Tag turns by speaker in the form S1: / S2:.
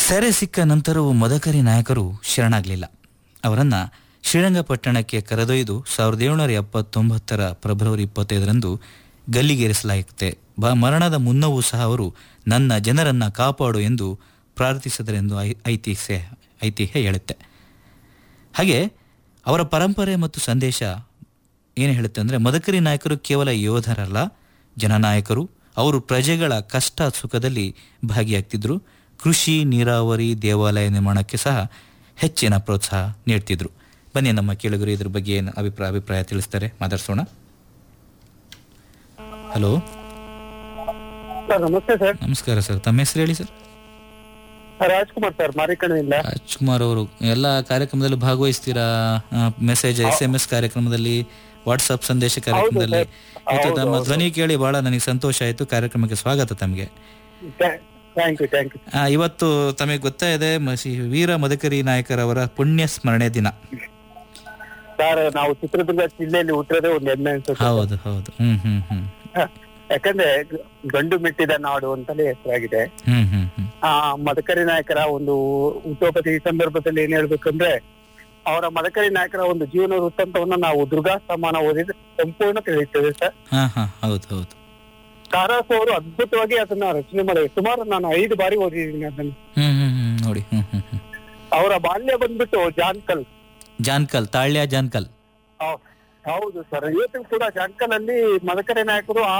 S1: ಸೆರೆ ಸಿಕ್ಕ ನಂತರವೂ ಮದಕರಿ ನಾಯಕರು ಶರಣಾಗಲಿಲ್ಲ ಅವರನ್ನು ಶ್ರೀರಂಗಪಟ್ಟಣಕ್ಕೆ ಕರೆದೊಯ್ದು ಸಾವಿರದ ಏಳುನೂರ ಎಪ್ಪತ್ತೊಂಬತ್ತರ ಫೆಬ್ರವರಿ ಇಪ್ಪತ್ತೈದರಂದು ಗಲ್ಲಿಗೇರಿಸಲಾಗುತ್ತೆ ಬ ಮರಣದ ಮುನ್ನವೂ ಸಹ ಅವರು ನನ್ನ ಜನರನ್ನು ಕಾಪಾಡು ಎಂದು ಪ್ರಾರ್ಥಿಸಿದರೆಂದು ಐ ಐತಿಹ್ಯ ಐತಿಹ್ಯ ಹೇಳುತ್ತೆ ಹಾಗೆ ಅವರ ಪರಂಪರೆ ಮತ್ತು ಸಂದೇಶ ಏನು ಹೇಳುತ್ತೆ ಅಂದರೆ ಮದಕರಿ ನಾಯಕರು ಕೇವಲ ಯೋಧರಲ್ಲ ಜನನಾಯಕರು ಅವರು ಪ್ರಜೆಗಳ ಕಷ್ಟ ಸುಖದಲ್ಲಿ ಭಾಗಿಯಾಗ್ತಿದ್ರು ಕೃಷಿ ನೀರಾವರಿ ದೇವಾಲಯ ನಿರ್ಮಾಣಕ್ಕೆ ಸಹ ಹೆಚ್ಚಿನ ಪ್ರೋತ್ಸಾಹ ನೀಡ್ತಿದ್ರು ಬನ್ನಿ ನಮ್ಮ ಕೇಳುಗರು ಇದ್ರ ಬಗ್ಗೆ ಏನು ಅಭಿಪ್ರಾಯ ಅಭಿಪ್ರಾಯ ತಿಳಿಸ್ತಾರೆ ಮಾತಾಡ್ಸೋಣ ಹಲೋ
S2: ಸರ್ ನಮಸ್ತೆ ಸರ್
S1: ನಮಸ್ಕಾರ ಸರ್ ತಮ್ಮ ಹೆಸರು ಹೇಳಿ ಸರ್
S2: ರಾಜ್ಕುಮಾರ್ ಸರ್ ಮಾರಿಕಣಿಯಿಂದ
S1: ರಾಜ್ಕುಮಾರ್ ಅವರು ಎಲ್ಲ ಕಾರ್ಯಕ್ರಮದಲ್ಲಿ ಭಾಗವಹಿಸ್ತೀರಾ ಮೆಸೇಜ್ ಎಸ್ ಎಂ ಎಸ್ ಕಾರ್ಯಕ್ರಮದಲ್ಲಿ ವಾಟ್ಸಪ್ ಸಂದೇಶ ಕಾರ್ಯಕ್ರಮದಲ್ಲಿ ಇವತ್ತು ತಮ್ಮ ಧ್ವನಿ ಕೇಳಿ ಬಹಳ ನನಗೆ ಸಂತೋಷ ಆಯಿತು ಕಾರ್ಯಕ್ರಮಕ್ಕೆ ಸ್ವಾಗತ ತಮಗೆ
S2: ಥ್ಯಾಂಕ್ ಯು ಥ್ಯಾಂಕ್ ಯು
S1: ಆ, ಇವತ್ತು ತಮಗೆ ಗೊತ್ತಾ ಇದೆ ಮ- ಶ್ರೀ ವೀರ ಮದಕರಿ ನಾಯಕರವರ ಪುಣ್ಯ ಸ್ಮರಣೆ ದಿನ
S2: ಸರ್ ನಾವು ಚಿತ್ರದುರ್ಗ ಜಿಲ್ಲೆಯಲ್ಲಿ ಹುಟ್ಟಿರೋದೇ ಒಂದು ಹೆಮ್ಮೆ ಅನ್ಸುತ್ತೆ
S1: ಹೌದು ಹೌದು ಹ್ಮ್ ಹ್ಮ್ ಹ್ಮ್
S2: ಹ. ಯಾಕಂದ್ರೆ ಗ- ಗಂಡು ಮೆಟ್ಟಿದ ನಾಡು ಅಂತಲೇ ಹೆಸರಾಗಿದೆ
S1: ಹ್ಮ್ ಹ್ಮ್ ಹ್ಮ್
S2: ಆ ಮದಕರಿ ನಾಯಕರ ಒಂದು ಹುಟ್ಟುಹಬ್ಬದ ಈ ಸಂದರ್ಭದಲ್ಲಿ ಏನ್ ಹೇಳ್ಬೇಕಂದ್ರೆ ಅವರ ಮದಕರಿ ನಾಯಕರ ಒಂದು ಜೀವನ ವೃತ್ತಾಂತವನ್ನ ನಾವು ದುರ್ಗಾ ಸಮಾನ ಓದಿದ್ರೆ ಸಂಪೂರ್ಣ ತಿಳಿಯುತ್ತೇವೆ ಸರ್
S1: ಹಾ ಹಾ ಹೌದು ಹೌದು
S2: ಕಾರಾಸು ಅವರು ಅದ್ಭುತವಾಗಿ ಅದನ್ನ ರಚನೆ ಮಾಡಿ ಸುಮಾರು ನಾನು ಐದು ಬಾರಿ ಓದಿದ್ದೀನಿ ಅದನ್ನ
S1: ಹ್ಮ್ ಹ್ಮ್ ಹ್ಮ್ ನೋಡಿ ಹ್ಮ್ ಹ್ಮ್ ಹ್ಮ್
S2: ಅವರ ಬಾಲ್ಯ ಬಂದ್ಬಿಟ್ಟು ಜಾನ್ಕಲ್
S1: ಜಾನ್ಕಲ್ ತಾಳ್ಯ ಜಾನ್ಕಲ್
S2: ಹೌ- ಹೌದು ಸರ್ ಇವತ್ತು ಕೂಡ ಜಾನ್ಕಲ್ ಅಲ್ಲಿ ಮದಕರಿ ನಾಯಕರು ಆ